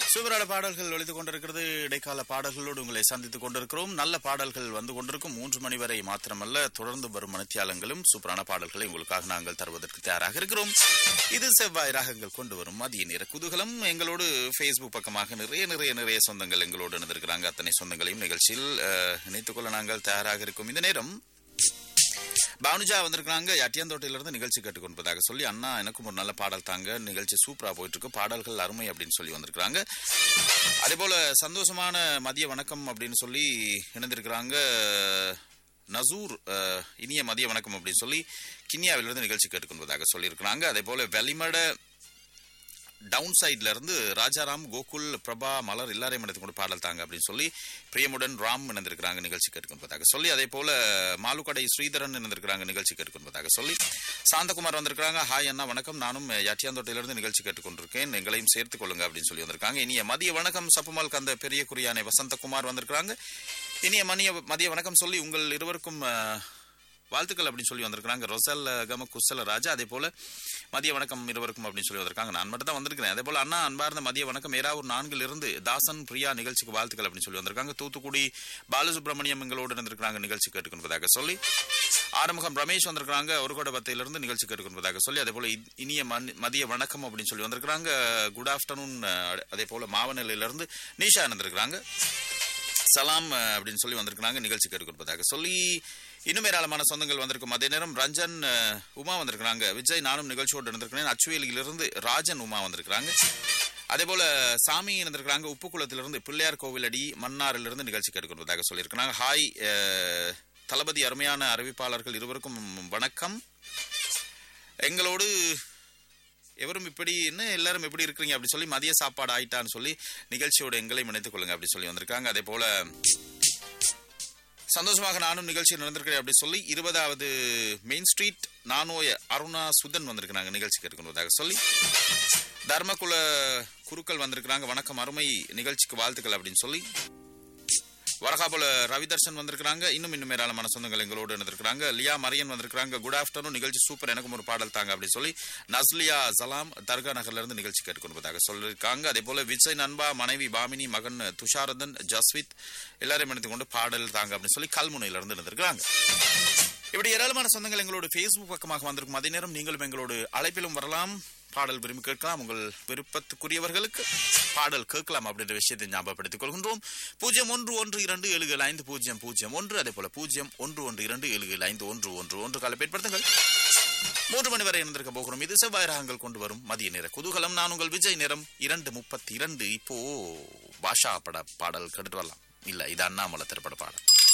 சூப்பரான பாடல்கள் ஒழித்துக் கொண்டிருக்கிறது இடைக்கால பாடல்களோடு உங்களை சந்தித்துக் கொண்டிருக்கிறோம் நல்ல பாடல்கள் வந்து கொண்டிருக்கும் மூன்று மணி வரை மாத்திரமல்ல தொடர்ந்து வரும் மணித்தியாலங்களும் சூப்பரான பாடல்களை உங்களுக்காக நாங்கள் தருவதற்கு தயாராக இருக்கிறோம் இது செவ்வாய் ராகங்கள் கொண்டு வரும் மதிய நேர குதூகலம் எங்களோடு ஃபேஸ்புக் பக்கமாக நிறைய நிறைய நிறைய சொந்தங்கள் எங்களோடு இணைந்திருக்கிறாங்க அத்தனை சொந்தங்களையும் நிகழ்ச்சியில் அஹ், இணைத்துக் கொள்ள நாங்கள் தயாராக இருக்கும் இந்த நேரம் பானுஜா வந்திருக்காங்க அட்டியாந்தோட்டையில இருந்து நிகழ்ச்சி கேட்டுக்கொண்டிருப்பதாக சொல்லி அண்ணா எனக்கும் ஒரு நல்ல பாடல் தாங்க நிகழ்ச்சி சூப்பரா போயிட்டு இருக்கு பாடல்கள் அருமை அப்படின்னு சொல்லி வந்திருக்காங்க அதே போல சந்தோஷமான மதிய வணக்கம் அப்படின்னு சொல்லி இணைந்திருக்கிறாங்க நசூர் அஹ், இனிய மதிய வணக்கம் அப்படின்னு சொல்லி கிண்ணியாவிலிருந்து நிகழ்ச்சி கேட்டுக்கொள்வதாக சொல்லியிருக்கிறாங்க அதே போல வெளிமட டவுன் சைட்ல இருந்து ராஜாராம் கோகுல் பிரபா மலர் எல்லாரையும் எடுத்து கொண்டு பாடல் தாங்க அப்படின்னு சொல்லி பிரியமுடன் ராம் இணைந்திருக்கிறாங்க நிகழ்ச்சி கேட்டுக்கொள்வதாக சொல்லி அதே போல மாலுக்கடை ஸ்ரீதரன் இணைந்திருக்கிறாங்க நிகழ்ச்சி கேட்டுக்கொள்வதாக சொல்லி சாந்தகுமார் வந்திருக்கிறாங்க ஹாய் அண்ணா வணக்கம் நானும் யாட்டியாந்தோட்டையிலிருந்து நிகழ்ச்சி கேட்டுக்கொண்டிருக்கேன் எங்களையும் சேர்த்துக் கொள்ளுங்க அப்படின்னு சொல்லி வந்திருக்காங்க இனிய மதிய வணக்கம் சப்புமல் கந்த பெரிய குறியானை வசந்தகுமார் வந்திருக்கிறாங்க இனிய மணிய மதிய வணக்கம் சொல்லி உங்கள் இருவருக்கும் அஹ், வாழ்த்துக்கள் அப்படின்னு சொல்லி வந்திருக்காங்க ரொசல் கம குசல ராஜா அதே போல மதிய வணக்கம் இருவருக்கும் அப்படின்னு சொல்லி வந்திருக்காங்க நான் மட்டும் தான் வந்திருக்கிறேன் அதே போல அண்ணா அன்பார்ந்த மதிய வணக்கம் ஏராவூர் நான்கில் இருந்து தாசன் பிரியா நிகழ்ச்சிக்கு வாழ்த்துக்கள் அப்படின்னு சொல்லி வந்திருக்காங்க தூத்துக்குடி பாலசுப்ரமணியம் எங்களோடு இருந்திருக்காங்க நிகழ்ச்சி கேட்டுக்கொள்வதாக சொல்லி ஆறுமுகம் ரமேஷ் வந்திருக்காங்க ஒரு கோட பத்தையிலிருந்து நிகழ்ச்சி கேட்டுக்கொள்வதாக சொல்லி அதே போல இ- இனிய மன்- மதிய வணக்கம் அப்படின்னு சொல்லி வந்திருக்காங்க குட் ஆஃப்டர்நூன் அதே போல மாவநிலையிலிருந்து நிஷா இருந்திருக்கிறாங்க சலாம் அஹ், அப்படின்னு சொல்லி வந்திருக்கிறாங்க நிகழ்ச்சி கேட்டுக்கொடுப்பதாக சொல்லி இன்னும் ஏராளமான சொந்தங்கள் வந்திருக்கும் அதே நேரம் ரஞ்சன் அஹ், உமா வந்திருக்கிறாங்க விஜய் நானும் நிகழ்ச்சியோடு இருந்திருக்கிறேன் அச்சுவேலியிலிருந்து ராஜன் உமா வந்திருக்கிறாங்க அதே போல சாமி இருந்திருக்கிறாங்க உப்புக்குளத்திலிருந்து பிள்ளையார் கோவிலடி மன்னாரிலிருந்து நிகழ்ச்சி கேட்டுக்கொள்வதாக சொல்லியிருக்கிறாங்க ஹாய் அஹ், தளபதி அருமையான அறிவிப்பாளர்கள் இருவருக்கும் வணக்கம் எங்களோடு எவரும் இப்படி என்ன எல்லாரும் எப்படி இருக்கிறீங்க அப்படி சொல்லி மதிய சாப்பாடு ஆயிட்டான்னு சொல்லி நிகழ்ச்சியோட எங்களையும் இணைத்துக் கொள்ளுங்க அப்படி சொல்லி வந்திருக்காங்க அதே போல சந்தோஷமாக நானும் நிகழ்ச்சி நடந்திருக்கிறேன் அப்படி சொல்லி இருபதாவது மெயின் ஸ்ட்ரீட் நானோய அருணா சுதன் வந்திருக்கிறாங்க நிகழ்ச்சி கேட்கணுவதாக சொல்லி தர்மகுல குருக்கள் வந்திருக்கிறாங்க வணக்கம் அருமை நிகழ்ச்சிக்கு வாழ்த்துக்கள் அப்படின்னு சொல்லி வரகாபுல ரவிதர்ஷன் வந்திருக்கிறாங்க இன்னும் இன்னும் ஏராளமான சொந்தங்கள் எங்களோடு இருந்திருக்கிறாங்க லியா மரியன் வந்திருக்கிறாங்க குட் ஆஃப்டர்நூன் நிகழ்ச்சி சூப்பர் எனக்கும் ஒரு பாடல் தாங்க அப்படின்னு சொல்லி நஸ்லியா சலாம் தர்கா நகர்ல இருந்து நிகழ்ச்சி கேட்டுக்கொள்வதாக சொல்லியிருக்காங்க அதே போல விஜய் நண்பா மனைவி பாமினி மகன் துஷாரதன் ஜஸ்வித் எல்லாரையும் எடுத்துக்கொண்டு பாடல் தாங்க அப்படின்னு சொல்லி கல்முனையில இருந்து இருந்திருக்கிறாங்க இப்படி ஏராளமான சொந்தங்கள் எங்களோட ஃபேஸ்புக் பக்கமாக வந்திருக்கும் அதே நேரம் நீங்களும் எங்களோடு அழைப்பிலும் வரலாம் பாடல் விரும்பி கேட்கலாம் உங்கள் விருப்பத்துக்குரியவர்களுக்கு பாடல் கேட்கலாம் அப்படின்ற விஷயத்தை ஞாபகப்படுத்திக் கொள்கின்றோம் பூஜ்ஜியம் ஒன்று ஒன்று இரண்டு ஏழு ஏழு ஐந்து பூஜ்ஜியம் பூஜ்ஜியம் ஒன்று அதே போல பூஜ்ஜியம் ஒன்று ஒன்று இரண்டு ஏழு ஏழு ஐந்து ஒன்று ஒன்று ஒன்று காலை பயன்படுத்துங்கள் மூன்று மணி வரை இருந்திருக்க போகிறோம் இது செவ்வாய் ராகங்கள் கொண்டு வரும் மதிய நேர குதூகலம் நான் உங்கள் விஜய் நேரம் இரண்டு முப்பத்தி இரண்டு இப்போ பாஷா பட பாடல் கேட்டுட்டு வரலாம் இல்ல இது அண்ணாமலை திரைப்பட பாடல்